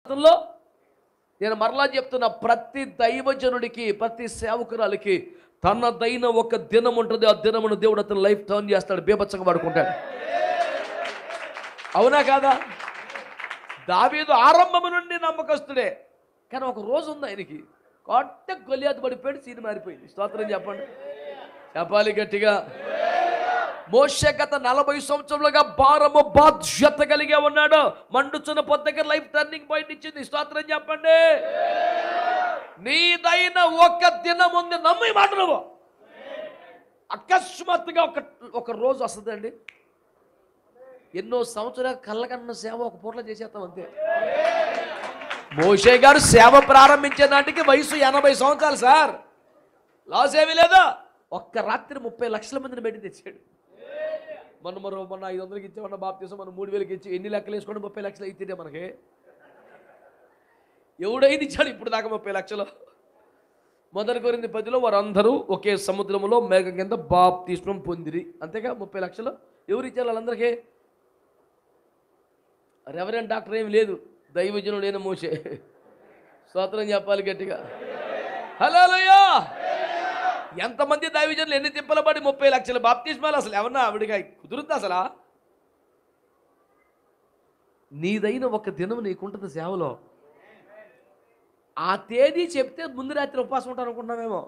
శాస్త్రంలో నేను మరలా చెప్తున్న ప్రతి దైవజనుడికి ప్రతి సేవకురాలికి తనదైన ఒక దినం ఉంటుంది ఆ దినమును దేవుడు అతను లైఫ్ టర్న్ చేస్తాడు బీభత్సంగా పడుకుంటాడు అవునా కాదా దావీదు ఆరంభము నుండి నమ్మకస్తుడే కానీ ఒక రోజు ఉంది ఆయనకి కొట్ట గొలియాత పడిపోయాడు సీన్ మారిపోయింది స్తోత్రం చెప్పండి చెప్పాలి గట్టిగా మోషే గత నలభై సంవత్సరాలుగా భారము బాధ్యత కలిగే ఉన్నాడు మండుచున్న పొద్దు దగ్గర లైఫ్ టర్నింగ్ పాయింట్ ఇచ్చింది స్తోత్రం చెప్పండి నీదైన ఒక దినం ఉంది నమ్ము ఈ మాట నువ్వు అకస్మాత్తుగా ఒక ఒక రోజు వస్తుందండి ఎన్నో సంవత్సరాలు కళ్ళకన్న సేవ ఒక పూటలో చేసేస్తాం అంతే మోషే గారు సేవ ప్రారంభించే నాటికి వయసు ఎనభై సంవత్సరాలు సార్ లాస్ ఏమీ లేదా ఒక్క రాత్రి ముప్పై లక్షల మందిని బయట తెచ్చాడు మొన్న మరో మొన్న ఐదు వందలకి ఇచ్చామన్న బాప్తీసం మనం మూడు వేలకి ఇచ్చి ఎన్ని లెక్కలు వేసుకోండి ముప్పై లక్షలు అయితే మనకి ఎవడైంది ఇచ్చాడు ఇప్పుడు దాకా ముప్పై లక్షలు మొదటి కొరింది పదిలో వారందరూ ఒకే సముద్రంలో మేఘం కింద బాప్తీస్మం పొందిరి అంతేగా ముప్పై లక్షలు ఎవరు ఇచ్చారు వాళ్ళందరికీ రెవరెంట్ డాక్టర్ ఏమి లేదు దైవజనుడు లేని మోసే స్తోత్రం చెప్పాలి గట్టిగా హలో ఎంతమంది దైవజనులు ఎన్ని తిప్పలు పడి ముప్పై లక్షల బాప్తిస్మాలు అసలు ఎవరన్నా ఆవిడగా కుదురుద్దా అసలా నీదైన ఒక దినం నీకుంటుంది సేవలో ఆ తేదీ చెప్తే ముందు రాత్రి ఉపవాసం ఉంటాను అనుకుంటున్నామేమో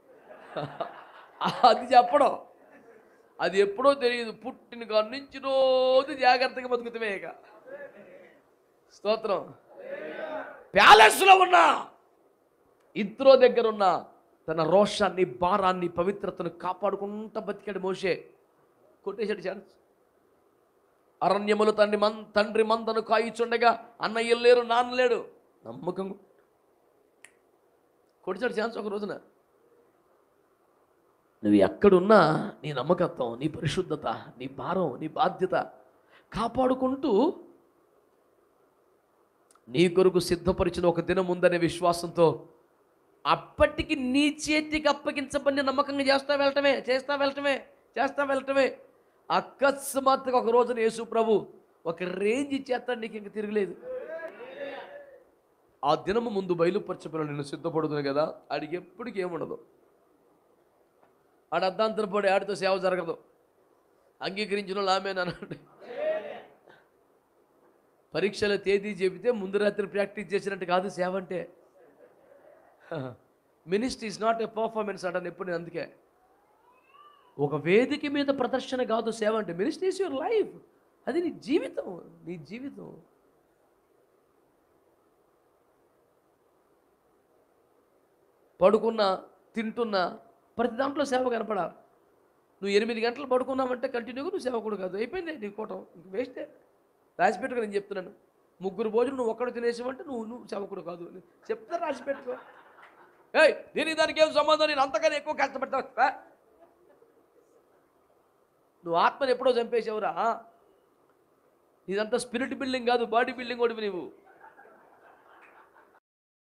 అది చెప్పడం అది ఎప్పుడో తెలియదు పుట్టిన కాడ నుంచి రోజు జాగ్రత్తగా బతుకుతామే ఇక స్తోత్రం ప్యాలెస్లో ఉన్నా ఇత్రో దగ్గర ఉన్న తన రోషాన్ని భారాన్ని పవిత్రతను కాపాడుకుంటా బతికాడు మోషే కొట్టేశాడు ఛాన్స్ అరణ్యములు తండ్రి మన్ తండ్రి మందను కాయిచుండగా అన్నయ్య లేరు నాన్న లేడు నమ్మకం కొట్టాడు ఛాన్స్ ఒక రోజున నువ్వు ఎక్కడున్నా నీ నమ్మకత్వం నీ పరిశుద్ధత నీ భారం నీ బాధ్యత కాపాడుకుంటూ నీ కొరకు సిద్ధపరిచిన ఒక దినం ఉందనే విశ్వాసంతో అప్పటికి నీ చేతికి అప్పగించబడిన నమ్మకంగా చేస్తా వెళ్ళటమే చేస్తా వెళ్ళటమే చేస్తా వెళ్ళటమే అకస్మాత్తుగా ఒక రోజున యేసు ప్రభు ఒక రేంజ్ ఇచ్చేస్తాడు నీకు ఇంక తిరగలేదు ఆ దినము ముందు బయలుపరచబడి నేను సిద్ధపడుతుంది కదా ఆడికి ఎప్పటికీ ఏముండదు ఆడ అర్ధాంతరం పడి ఆడితో సేవ జరగదు అంగీకరించిన వాళ్ళు ఆమె అన్నాడు పరీక్షల తేదీ చెబితే ముందు రాత్రి ప్రాక్టీస్ చేసినట్టు కాదు సేవ అంటే ministry is not a performance అంటాను ఎప్పుడు నేను అందుకే ఒక వేదిక మీద ప్రదర్శన కాదు సేవ అంటే మినిస్ట్రీ ఇస్ యువర్ లైఫ్ అది నీ జీవితం నీ జీవితం పడుకున్నా తింటున్నా ప్రతి దాంట్లో సేవ కనపడాలి నువ్వు ఎనిమిది గంటలు పడుకున్నావంటే కంటిన్యూగా నువ్వు సేవకుడు కాదు అయిపోయింది నీ కూటం ఇంక వేస్టే రాసి పెట్టుకో నేను చెప్తున్నాను ముగ్గురు భోజనం నువ్వు ఒక్కడు తినేసావంటే నువ్వు నువ్వు సేవకుడు కాదు చెప్తా రాసి పెట్టుకో ఏయ్ దీనికి దానికి ఏం సంబంధం నేను అంతకన్నా ఎక్కువ కష్టపడతా నువ్వు ఆత్మని ఎప్పుడో చంపేసావురా ఇదంతా స్పిరిట్ బిల్డింగ్ కాదు బాడీ బిల్డింగ్ కూడా నువ్వు